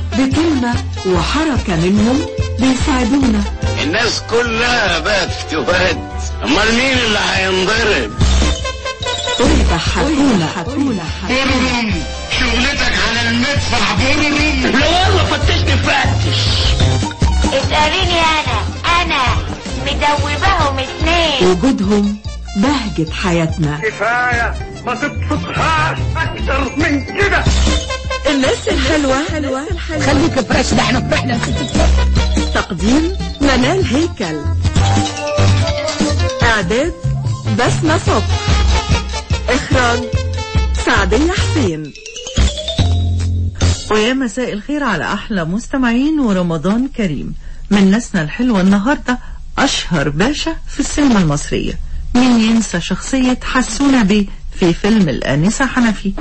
بكلمة وحركة منهم بيساعدونا الناس كلها بقت فتوات امال مين اللي هينضرب ويضحكونا حكونا بررم شغلتك على المدفع بررم لا والله فتشني فتش اسأليني انا انا مدوباهم اتنين وجودهم بهجة حياتنا كفاية ما تبسطهاش أكتر من كده الناس الحلوة حلوة خليك فريش ده احنا فرحنا تقديم منال هيكل إعداد بسمة صبح إخراج سعدية حسين ويا مساء الخير على أحلى مستمعين ورمضان كريم من ناسنا الحلوة النهاردة أشهر باشا في السينما المصرية مين ينسى شخصية حسونة بيه في فيلم الآنسة حنفي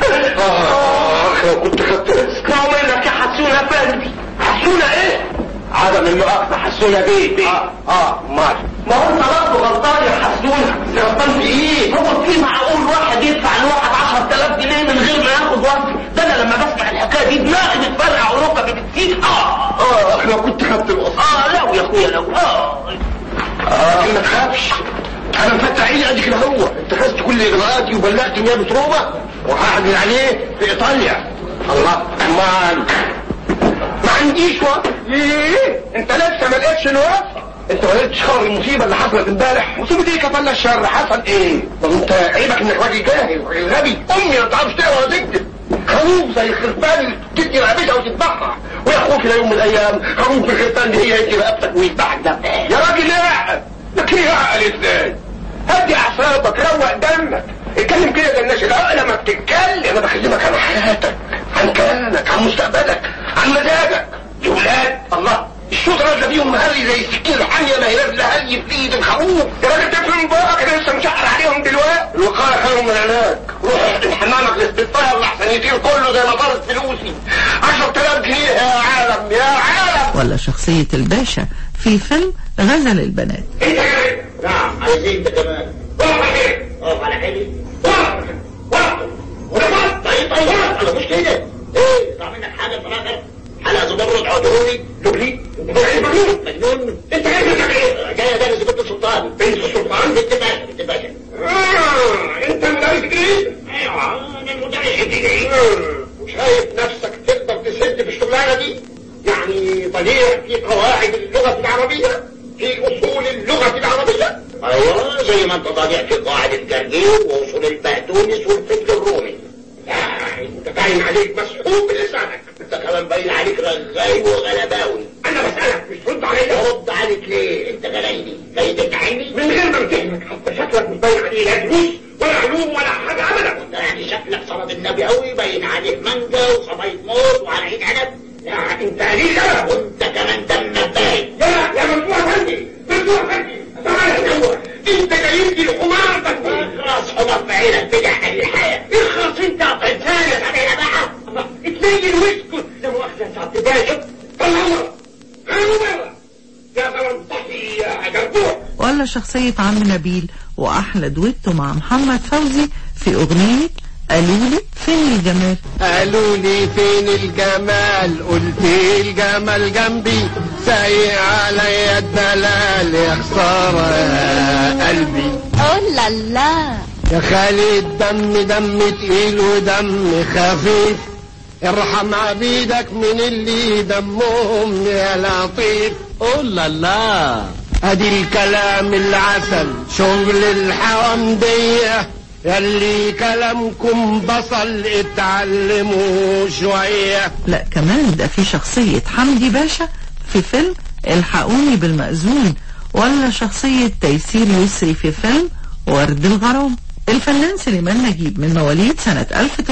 آخ لو كنت خدت رزق ما وينك يا حسونة بلدي حسونة إيه؟ عدم المؤاخذة حسونة بيه اه اه مال ما هو انت برضه غلطان يا حسونة غلطان في ايه؟ هو في معقول واحد يدفع لواحد 10000 جنيه من غير ما ياخد وصف ده انا لما بسمع الحكايه دي دماغي بتفرقع وركبي بتسيب اه اه لو كنت خدت الوصف اه لو يا اخويا لو اه اه ما تخافش انا مفتح عيني ادي كده هو اتخذت كل اجراءاتي وبلغت نيابه روما وهعدل عليه في ايطاليا الله امان ما عنديش وقت ايه انت لسه ما لقيتش الوقت انت ما لقيتش خبر المصيبه اللي حصلت امبارح مصيبه ايه كفل الشر حصل ايه طب انت عيبك انك راجل جاهل راجل غبي امي ما بتعرفش تقرا ولا تكتب خروف زي الخرفان اللي تدي رقبتها وتذبحها ويا اخوك لا يوم من الايام خروف الخرفان دي هي يدي رقبتك ويذبحك ده يا راجل اعقل لك ايه اعقل ازاي هدي اعصابك روق دمك اتكلم كده زي الناس العقل لما بتتكلم انا بكلمك عن حياتك عن كيانك عن مستقبلك عن مزاجك يا ولاد الله الشوط نازله فيهم مهري زي السكين الحاميه ما هي نازله هري في ايد الخروف يا راجل تفهم بقى كده لسه مشقر عليهم دلوقتي الوقايه خير من العلاج روح احقن حمامك الاستطاع اللي احسن يطير كله زي ما طارت فلوسي 10000 جنيه يا عالم يا عالم ولا شخصية الباشا في فيلم غزل البنات انت كمان نعم عايزين انت كمان واقف على حيلي واقف على حيلي واقف واقف ورفضت طيب طيب انا مش كده ايه طلع منك حاجه في الاخر حلقه زمرد عدولي تبلي مجنون مجنون انت جاي منك ايه جاي ادرس بنت السلطان بنت السلطان بنت باشا بنت باشا اه انت مدرس جديد ايوه انا مدرس جديد وشايف نفسك تقدر تسد في الشغلانه دي يعني ضليع في قواعد اللغه العربيه في اصول اللغه العربيه ايوه زي ما انت ضليع في قواعد الجرجير واصول البقدونس والفكر الرومي يعني انت باين عليك مسحوب بلسانك انت كمان باين عليك رغاي وغلباوي انا بسالك مش ترد عليا ارد عليك ليه انت جايني جاي تمتحني من غير ما امتحنك حتى شكلك مش باين عليه لا دروس ولا علوم ولا حاجه ابدا انت يعني شكلك صلاه النبي قوي باين عليه مانجا وصبايط موز وعلى عيد عنب يعني انت قليل ادب وانت كمان دمك باين يا يا ممدوح فندي ممدوح فندي تعالى هو انت جايب لي الحمار ده اخرس حمار في عينك بجح الحياه اخرس انت انسان علينا بقى الله اتنين واسكت لا مؤاخذه يا سعد باشا طلع بره انا بره يا سلامتي يا جربوع ولا شخصية عم نبيل وأحلى دويتو مع محمد فوزي في أغنية قالوا لي فين الجمال قالوا لي فين الجمال قلت الجمال جنبي سايق عليا الدلال يا خسارة يا قلبي اوه لا لا يا خالي الدم دم تقيل ودم خفيف ارحم عبيدك من اللي دمهم يا لطيف اوه لا لا ادي الكلام العسل شغل الحوامدية يلي كلامكم بصل اتعلموا شوية لا كمان ده في شخصية حمدي باشا في فيلم الحقوني بالمأذون ولا شخصية تيسير يسري في فيلم ورد الغرام الفنان سليمان نجيب من مواليد سنة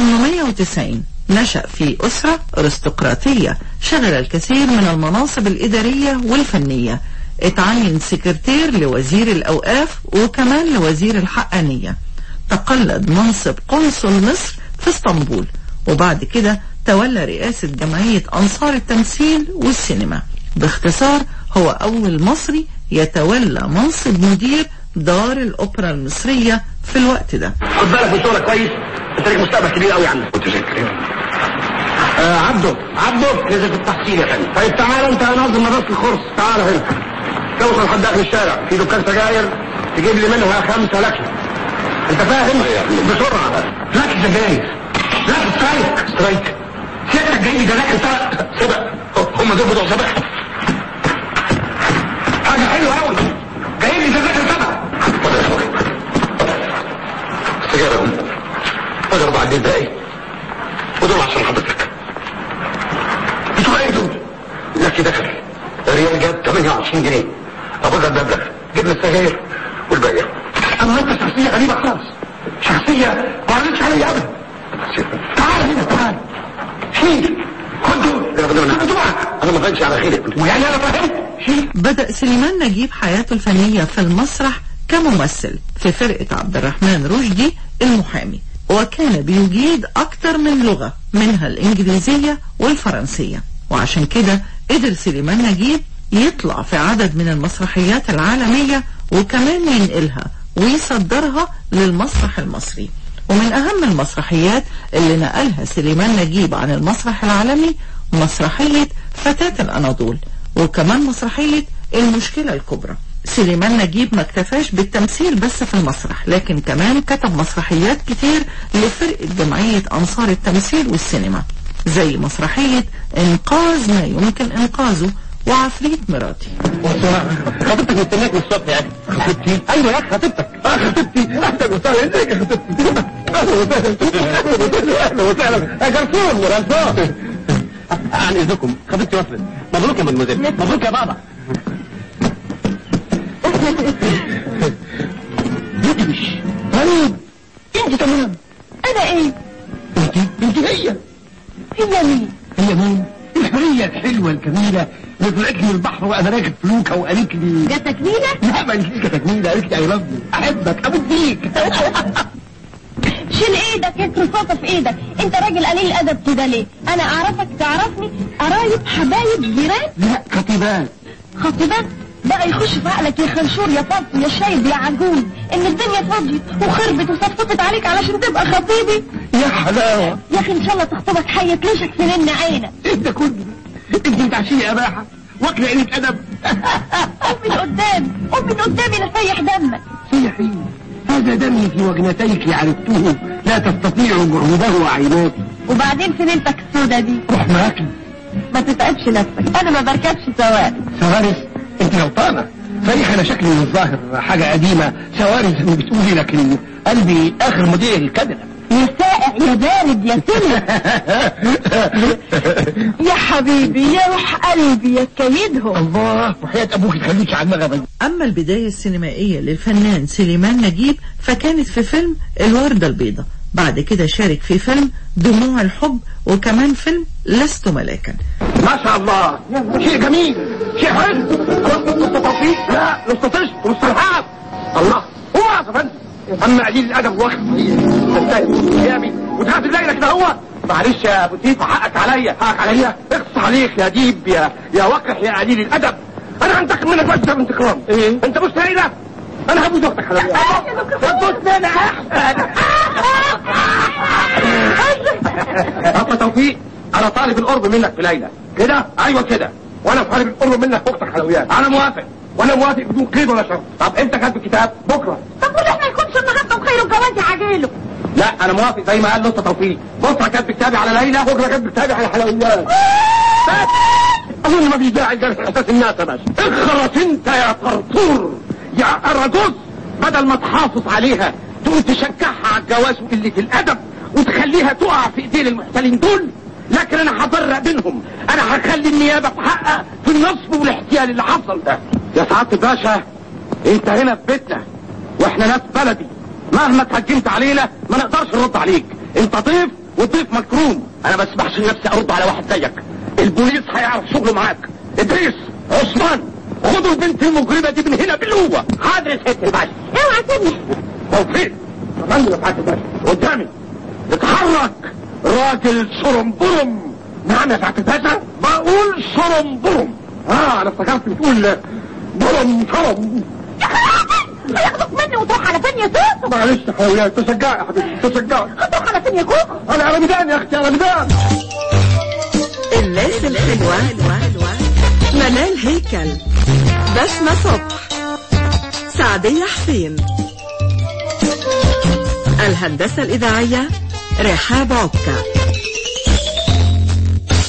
1890 نشأ في أسرة أرستقراطية شغل الكثير من المناصب الإدارية والفنية اتعين سكرتير لوزير الأوقاف وكمان لوزير الحقانية تقلد منصب قنصل مصر في اسطنبول وبعد كده تولى رئاسة جمعية أنصار التمثيل والسينما باختصار هو أول مصري يتولى منصب مدير دار الأوبرا المصرية في الوقت ده خد بالك من شغلك كويس انت ليك مستقبل كبير قوي عندك متشكر آه عبده عبده نزل في التحصيل يا فندم طيب تعال انت يا ناظم مدرسة الخرس تعال هنا توصل لحد اخر الشارع في دكان سجاير تجيب لي منها خمسة لكن انت فاهم بسرعة لك سجاير لك سترايك سترايك سيادتك جاي ده لك انت سبق هم دول بتوع سبق حاجة حلوة قوي جاي لي ده لك سبع سجاير هم فاضل اربع دقايق ودول عشان حضرتك بتوع ايه دول؟ لكن دخل ريال جاب 28 جنيه ابو ده المبلغ جبنا السجاير والباقي انا انت شخصية غريبة خالص شخصية ما عرفتش عليا ابدا تعال هنا تعال شيل خد دول يا بدر بتوعك انا ما كانش على خيرك ويعني انا فاهم شيل بدأ سليمان نجيب حياته الفنية في المسرح كممثل في فرقة عبد الرحمن رشدي المحامي وكان بيجيد أكتر من لغة منها الإنجليزية والفرنسية وعشان كده قدر سليمان نجيب يطلع في عدد من المسرحيات العالمية وكمان ينقلها ويصدرها للمسرح المصري ومن أهم المسرحيات اللي نقلها سليمان نجيب عن المسرح العالمي مسرحية فتاة الأناضول وكمان مسرحية المشكلة الكبرى سليمان نجيب ما اكتفاش بالتمثيل بس في المسرح لكن كمان كتب مسرحيات كتير لفرقة جمعية أنصار التمثيل والسينما زي مسرحية إنقاذ ما يمكن إنقاذه وعفريت مراتي خطيبتك مستناك من الصبح يعني خطيبتي ايوه يا خطيبتك اه خطيبتي اهلا وسهلا ازيك يا خطيبتي اهلا وسهلا اهلا وسهلا اهلا وسهلا يا جرسون يا جرسون عن اذنكم خطيبتي وصلت مبروك يا مدموزيل مبروك يا بابا يدمش طيب انت تمام انا ايه انت انت هي هي مين هي مين الحرية الحلوة الجميلة اللي طلعت لي من البحر وانا راكب فلوكة وقالت لي جاتك مينا لا ما قالتليش كتكميلة قالت لي اي لاف احبك اموت بيك شيل ايدك يكسر صوته في ايدك انت راجل قليل ادب كده ليه انا اعرفك تعرفني قرايب حبايب جيران لا خطيبات خطيبات بقى يخش في عقلك يا خنشور يا فاطمه يا شايب يا عجوز ان الدنيا فاضيه وخربت وصفصفت عليك علشان تبقى خطيبي يا حلاوة يا اخي ان شاء الله تخطبك حي تلوشك في نن عينك انت كله انت متعشية اباحة واكلة قلة ادب قوم من قدام قوم من قدامي لسيح دمك سيحي هذا دمي في وجنتيك عرفته لا تستطيع جهوده عيناتي وبعدين في ليلتك السودا دي روح معاكي ما تتعبش نفسك انا ما بركبش سواق سوارس انت غلطانة صحيح انا شكلي من الظاهر حاجة قديمة سوارس زي ما بتقولي لكن قلبي اخر موديل كده يا سائع يا بارد يا سمع يا حبيبي يا روح قلبي يا كيدهم الله وحياة ابوك تخليكي على المغرب أما البداية السينمائية للفنان سليمان نجيب فكانت في فيلم الوردة البيضاء بعد كده شارك في فيلم دموع الحب وكمان فيلم لست ملاكا ما شاء الله شيء جميل شيء حلو لست تطفيق لا لست طشت مصطلحات الله هو يا فندم اما قليل الادب واخد تستاهل قيامي وتخاف الليله كده هو معلش يا ابو تيفا حقك عليا حقك عليا اقص عليك يا ديب يا يا وقح يا قليل الادب انا هنتقم منك بس من انتقام ايه انت بص هنا انا هبوس اختك على هتبوس انا احسن توفيق انا طالب القرب منك في ليلى كده ايوه كده وانا طالب القرب منك في اختك حلويات انا موافق وانا موافق بدون قيد ولا شرط طب انت كاتب الكتاب بكره طب وليه ما يكونش النهارده بخير وجوازي عاجله لا انا موافق زي ما قال لسه توفيق بكره كاتب كتابي على ليلى بكره كاتب كتابي على حلويات بس اظن ما فيش داعي لجرح احساس الناس يا باشا اخرس انت يا طرطور يا اراجوز بدل ما تحافظ عليها تقوم تشجعها على الجواز وقله الادب وتخليها تقع في ايدين المحتلين دول لكن انا هفرق بينهم انا هخلي النيابه تحقق في النصب والاحتيال اللي حصل ده يا سعاده الباشا انت هنا في بيتنا واحنا ناس بلدي مهما اتهجمت علينا ما نقدرش نرد عليك انت ضيف والضيف مكروم انا ما اسمحش لنفسي ارد على واحد زيك البوليس هيعرف شغله معاك ادريس عثمان خدوا البنت المجرمه دي من هنا بالقوه حاضر يا ست الباشا اوعى سيبني توفيق تمام يا سعاده الباشا قدامي اتحرك راجل شرمبرم نعم يا سعاده الباشا بقول شرمبرم اه انا افتكرت بتقول برم شرم هياخدوك مني وتروح على فين يا سوسو معلش يا حلويات تشجعي يا حبيبتي تشجعي هتروح على فين يا كوكو انا على ميدان يا اختي على ميدان حلوة منال هيكل بسمة صبح سعدية حسين الهندسة الإذاعية رحاب عكا